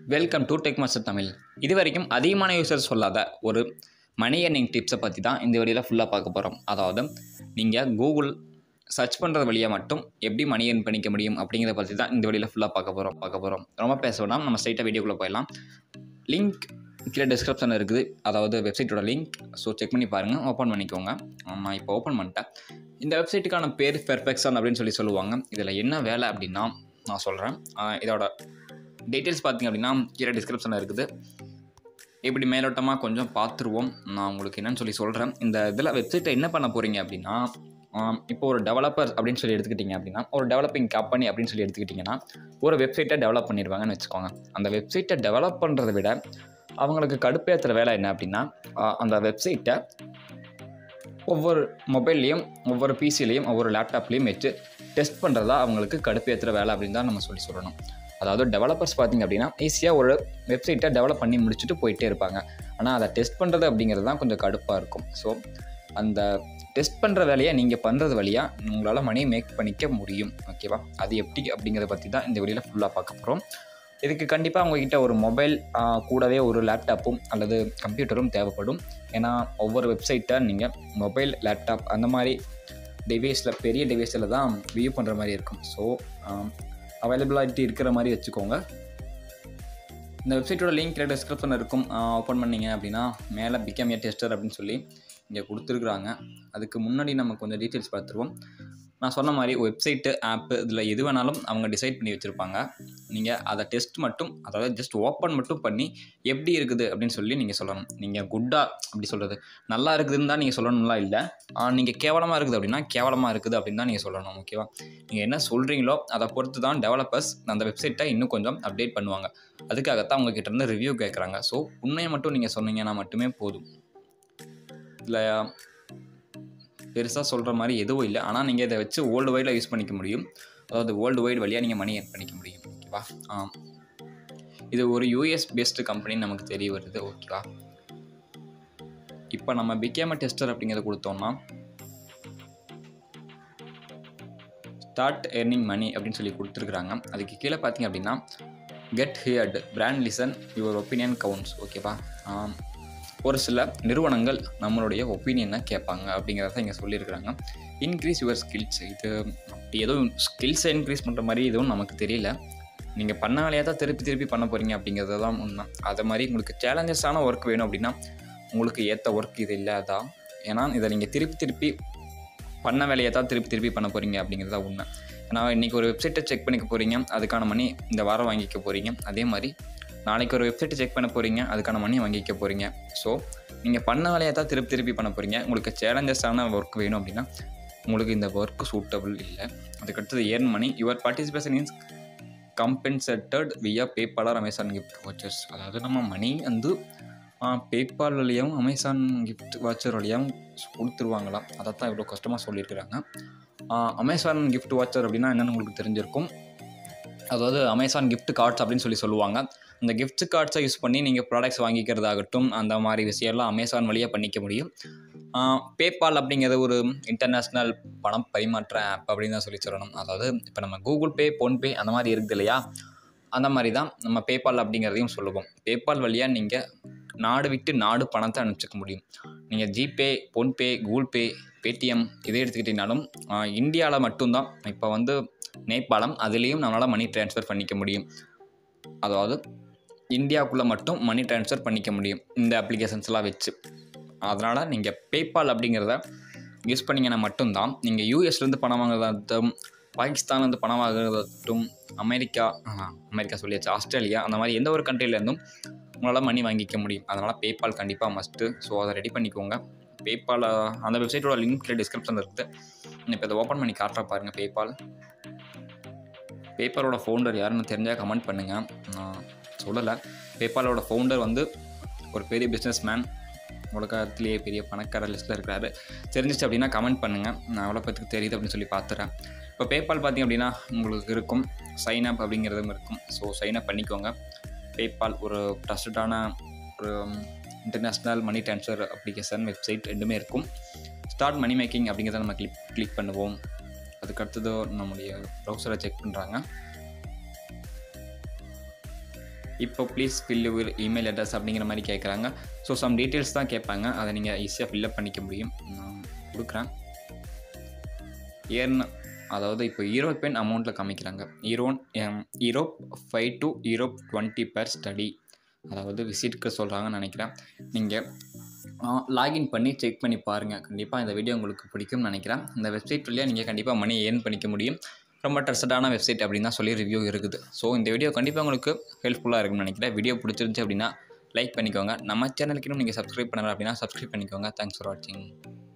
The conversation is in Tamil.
welcome to tech master Tamil இது வரைக்கும் அதிகமான யூசர்ஸ் சொல்லாத ஒரு மணி earning டிப்ஸை பற்றி தான் இந்த வீடியோவில் ஃபுல்லாக பார்க்க போகிறோம் அதாவது நீங்கள் கூகுள் சர்ச் பண்ணுறது வழியாக மட்டும் எப்படி மணி earn பண்ணிக்க முடியும் அப்படிங்கிறத பற்றி தான் இந்த வீடியோவில் ஃபுல்லாக பார்க்க போகிறோம் பார்க்க போகிறோம் ரொம்ப பேச வேணாம் நம்ம ஸ்ட்ரைட்டாக வீடியோக்குள்ளே போயிடலாம் லிங்க் கீழே டிஸ்கிரிப்ஷனில் இருக்குது அதாவது வெப்சைட்டோட லிங்க் ஸோ செக் பண்ணி பாருங்கள் ஓப்பன் பண்ணிக்கோங்க நான் இப்போ ஓப்பன் பண்ணிட்டேன் இந்த வெப்சைட்டுக்கான பேர் பெர்ஃபெக்ஷன் அப்படின்னு சொல்லி சொல்லுவாங்க இதில் என்ன வேலை அப்படின்னா நான் சொல்கிறேன் இதோட டீட்டெயில்ஸ் பார்த்தீங்க அப்படின்னா கீழே டிஸ்கிரிப்ஷனில் இருக்குது இப்படி மேலோட்டமாக கொஞ்சம் பார்த்துருவோம் நான் உங்களுக்கு என்னன்னு சொல்லி சொல்கிறேன் இந்த இதில் வெப்சைட்டை என்ன பண்ண போகிறீங்க அப்படின்னா ஆம், இப்போ ஒரு டெவலப்பர் அப்படின்னு சொல்லி எடுத்துக்கிட்டிங்க அப்படின்னா ஒரு டெவலப்பிங் கம்பெனி அப்படின்னு சொல்லி எடுத்துக்கிட்டிங்கன்னா ஒரு வெப்சைட்டை டெவலப் பண்ணிடுவாங்கன்னு வச்சுக்கோங்க அந்த வெப்சைட்டை டெவலப் பண்ணுறதை விட அவங்களுக்கு கடுப்பேற்றுற வேலை என்ன அப்படின்னா ஆ, அந்த வெப்சைட்டை ஒவ்வொரு மொபைல்லையும் ஒவ்வொரு பிசிலையும் ஒவ்வொரு லேப்டாப்லேயும் வச்சு டெஸ்ட் பண்ணுறதா அவங்களுக்கு கடுப்பேற்றுற வேலை அப்படின்னு தான் நம்ம சொல்லி சொல்லணும் அதாவது டெவலப்பர்ஸ் பார்த்திங்க அப்படின்னா ஈஸியாக ஒரு வெப்சைட்டை டெவலப் பண்ணி முடிச்சுட்டு போயிட்டே இருப்பாங்க ஆனால் அதை டெஸ்ட் பண்ணுறது அப்படிங்கிறது தான் கொஞ்சம் கடுப்பாக இருக்கும் ஸோ அந்த டெஸ்ட் பண்ணுற வேலையை நீங்கள் பண்ணுறது வழியாக உங்களால் மணி மேக் பண்ணிக்க முடியும் ஓகேவா அது எப்படி அப்படிங்கிறத பற்றி தான் இந்த வீடியோவில் ஃபுல்லாக பார்க்க போகிறோம் இதுக்கு கண்டிப்பாக உங்ககிட்ட ஒரு மொபைல் கூடவே ஒரு லேப்டாப்பும் அல்லது கம்ப்யூட்டரும் தேவைப்படும் ஏன்னா ஒவ்வொரு வெப்சைட்டை நீங்கள் மொபைல் லேப்டாப் அந்த மாதிரி டிவைஸில் பெரிய டிவைஸில் தான் வியூ பண்ணுற மாதிரி இருக்கும் ஸோ அவைலபிலிட்டி இருக்கிற மாதிரி வச்சுக்கோங்க இந்த வெப்சைட்டோட லிங்க் டிஸ்கிரிப்ஷனில் இருக்கும் ஓப்பன் பண்ணீங்க அப்படின்னா மேலே பிகம் ஏ டெஸ்டர் அப்படின்னு சொல்லி இங்கே கொடுத்துருக்குறாங்க அதுக்கு முன்னாடி நம்ம கொஞ்சம் டீட்டெயில்ஸ் பார்த்துருவோம் நான் சொன்ன மாதிரி வெப்சைட்டு ஆப்பு இதில் எது வேணாலும் அவங்க டிசைட் பண்ணி வச்சுருப்பாங்க நீங்கள் அதை டெஸ்ட் மட்டும் அதாவது ஜஸ்ட் ஓப்பன் மட்டும் பண்ணி எப்படி இருக்குது அப்படின்னு சொல்லி நீங்கள் சொல்லணும் நீங்கள் குட்டாக அப்படி சொல்கிறது நல்லா இருக்குதுன்னு தான் நீங்கள் சொல்லணும்லாம் இல்லை நீங்கள் கேவலமாக இருக்குது அப்படின்னா கேவலமாக இருக்குது அப்படின்னு தான் நீங்கள் சொல்லணும் ஓகேவா நீங்கள் என்ன சொல்கிறீங்களோ அதை பொறுத்து தான் டெவலப்பர்ஸ் அந்த வெப்சைட்டை இன்னும் கொஞ்சம் அப்டேட் பண்ணுவாங்க அதுக்காகத்தான் அவங்க கிட்ட இருந்து ரிவ்யூ கேட்குறாங்க ஸோ உண்மையை மட்டும் நீங்கள் சொன்னீங்கன்னா மட்டுமே போதும் இதில் பெருசாக சொல்கிற மாதிரி எதுவும் இல்லை ஆனால் நீங்கள் இதை வச்சு வேர்ல்டு வைடில் யூஸ் பண்ணிக்க முடியும் அதாவது வேர்ல்டு வைடு வழியாக நீங்கள் மணி earn பண்ணிக்க முடியும் ஓகேவா ஆ இது ஒரு யூஎஸ் பேஸ்டு கம்பெனின்னு நமக்கு தெரிய வருது ஓகேவா இப்போ நம்ம பிகேம டெஸ்டர் அப்படிங்கிறத கொடுத்தோம்னா ஸ்டார்ட் earning மணி அப்படின்னு சொல்லி கொடுத்துருக்குறாங்க அதுக்கு கீழே பார்த்தீங்க அப்படின்னா get heard brand listen your opinion counts ஓகேவா ஆம், ஒரு சில நிறுவனங்கள் நம்மளுடைய ஒப்பீனியனை கேட்பாங்க அப்படிங்கிறத இங்கே சொல்லியிருக்கிறாங்க இன்க்ரீஸ் யுவர் ஸ்கில்ஸ் இது அப்படி எதுவும் ஸ்கில்ஸை இன்க்ரீஸ் பண்ணுற மாதிரி எதுவும் நமக்கு தெரியல நீங்கள் பண்ண வேலையாக தான் திருப்பி திருப்பி பண்ண போகிறீங்க அப்படிங்கிறது தான் உண்மை அது மாதிரி உங்களுக்கு சேலஞ்சஸான ஒர்க் வேணும் அப்படின்னா உங்களுக்கு ஏற்ற ஒர்க் இது இல்லை அதான் ஏன்னா இதை நீங்கள் திருப்பி திருப்பி பண்ண வேலையை தான் திருப்பி திருப்பி பண்ண போகிறீங்க அப்படிங்கிறது தான் உண்மை ஏன்னா இன்றைக்கி ஒரு வெப்சைட்டை செக் பண்ணிக்க போகிறீங்க அதுக்கான மணி இந்த வாரம் வாங்கிக்க போகிறீங்க அதே மாதிரி நாளைக்கு ஒரு வெப்சைட்டை செக் பண்ண போகிறீங்க அதுக்கான மணி வாங்கிக்க போகிறீங்க ஸோ நீங்கள் பண்ண வேலையை தான் திருப்பி திருப்பி பண்ண போகிறீங்க உங்களுக்கு சேலஞ்சஸான ஒர்க் வேணும் அப்படின்னா உங்களுக்கு இந்த ஒர்க் சூட்டபிள் இல்லை அதுக்கடுத்தது ஏர்ன் மணி யுவர் பார்ட்டிசிபேஷன் இன்ஸ் கம்பென்சேட்டட் வியா பேபாலர் அமேசான் கிஃப்ட் வாச்சர்ஸ் அதாவது நம்ம மணி வந்து பேபால் வழியாகவும் அமேசான் கிஃப்ட் வாட்சர் வழியாகவும் கொடுத்துருவாங்களாம் அதை தான் இவ்வளோ கஷ்டமாக சொல்லியிருக்கிறாங்க அமேசான் கிஃப்ட் வாட்சர் அப்படின்னா என்னென்னு உங்களுக்கு தெரிஞ்சிருக்கும் அதாவது அமேசான் gift கார்ட்ஸ் அப்படின்னு சொல்லி சொல்லுவாங்க இந்த gift கார்ட்ஸை யூஸ் பண்ணி நீங்கள் ப்ராடக்ட்ஸ் வாங்கிக்கிறதாகட்டும் அந்த மாதிரி விஷயம்லாம் அமேசான் வழியாக பண்ணிக்க முடியும் பேபால் அப்படிங்கிறது ஒரு இன்டர்நேஷ்னல் பணம் பரிமாற்ற ஆப் அப்படின்னு தான் சொல்லி சொல்லணும் அதாவது இப்போ நம்ம கூகுள் பே ஃபோன்பே அந்த மாதிரி இருக்குது இல்லையா அந்த மாதிரி தான் நம்ம பேபால் அப்படிங்கிறதையும் சொல்லுவோம் பேபால் வழியாக நீங்கள் நாடு விட்டு நாடு பணத்தை அனுப்பிச்சிக்க முடியும் நீங்கள் GPay PhonePe Google Pay Paytm இதை எடுத்துக்கிட்டிங்கனாலும் இந்தியாவில் மட்டும்தான் இப்போ வந்து நேபாளம் அதுலேயும் நம்மளால் மணி ட்ரான்ஸ்ஃபர் பண்ணிக்க முடியும் அதாவது இந்தியாவுக்குள்ளே மட்டும் மணி ட்ரான்ஸ்ஃபர் பண்ணிக்க முடியும் இந்த அப்ளிகேஷன்ஸ்லாம் வச்சு அதனால் நீங்கள் பேபால் அப்படிங்கிறத யூஸ் பண்ணிங்கன்னா மட்டும்தான் நீங்கள் யூஎஸ்லேருந்து பணம் வாங்குறதாகட்டும் பாகிஸ்தான்லேருந்து பணம் வாங்குறதாகட்டும் அமெரிக்கா ஆஹா, அமெரிக்கா சொல்லியாச்சு ஆஸ்திரேலியா அந்த மாதிரி எந்த ஒரு கண்ட்ரிலேருந்தும் உங்களால் மணி வாங்கிக்க முடியும் அதனால் பேபால் கண்டிப்பாக மஸ்ட்டு ஸோ அதை ரெடி பண்ணிக்கோங்க பேபால் அந்த வெப்சைட்டோட லிங்க் டிஸ்கிரிப்ஷனில் இருக்குது இப்போ இதை ஓப்பன் பண்ணி காட்டுற பாருங்கள் பேபால் பேப்பரோட ஃபவுண்டர் யாருன்னு தெரிஞ்சால் கமெண்ட் பண்ணுங்கள் நான் சொல்லலை பேபாலோட ஃபவுண்டர் வந்து ஒரு பெரிய பிஸ்னஸ் மேன் உலகத்திலேயே பெரிய பணக்கார லிஸ்ட்டில் இருக்கிறாரு தெரிஞ்சிச்சு அப்படின்னா கமெண்ட் பண்ணுங்கள் நான் எவ்வளோ பேத்துக்கு தெரியுது அப்படின்னு சொல்லி பார்த்துறேன் இப்போ பேபால் பார்த்தீங்க அப்படின்னா உங்களுக்கு இருக்கும் சைன் அப் அப்படிங்கிறதும் இருக்கும் ஸோ சைன் அப் பண்ணிக்கோங்க பேபால் ஒரு ட்ரஸ்டடான ஒரு international money transfer application website ரெண்டுமே இருக்கும் ஸ்டார்ட் மணி மேக்கிங் அப்படிங்கிறத நம்ம கிளிக் கிளிக் பண்ணுவோம் அதுக்கடுத்தது நம்முடைய ப்ரௌசரை செக் பண்ணுறாங்க இப்போ please fill your email address அப்படிங்கிற மாதிரி கேட்குறாங்க ஸோ சம் டீட்டெயில்ஸ் தான் கேட்பாங்க அதை நீங்கள் ஈஸியாக ஃபில்அப் பண்ணிக்க முடியும் நான் கொடுக்குறேன் ஏர்ன் அதாவது இப்போ யூரோப்பியன் அமௌண்ட்டில் காமிக்கிறாங்க ஈரோன் Europe five to Europe twenty per study அதாவது விசிட்க்கு சொல்கிறாங்கன்னு நினைக்கிறேன் நீங்கள் லாகின் பண்ணி செக் பண்ணி பாருங்கள் கண்டிப்பாக இந்த வீடியோ உங்களுக்கு பிடிக்கும்னு நினைக்கிறேன் இந்த வெப்சைட் வழியாக நீங்கள் கண்டிப்பாக மணி ஏர்ன் பண்ணிக்க முடியும் ரொம்ப ட்ரஸ்டடான வெப்சைட் அப்படின்னு தான் சொல்லி ரிவ்யூ இருக்குது ஸோ இந்த வீடியோ கண்டிப்பாக உங்களுக்கு ஹெல்ப்ஃபுல்லாக இருக்கும்னு நினைக்கிறேன் வீடியோ பிடிச்சிருந்துச்சு அப்படின்னா லைக் பண்ணிக்கோங்க நம்ம சேனலுக்கு இன்னும் நீங்கள் சப்ஸ்கிரைப் பண்ணல அப்படின்னா சப்ஸ்கிரைப் பண்ணிக்கோங்க தேங்க்ஸ் ஃபார் வாட்சிங்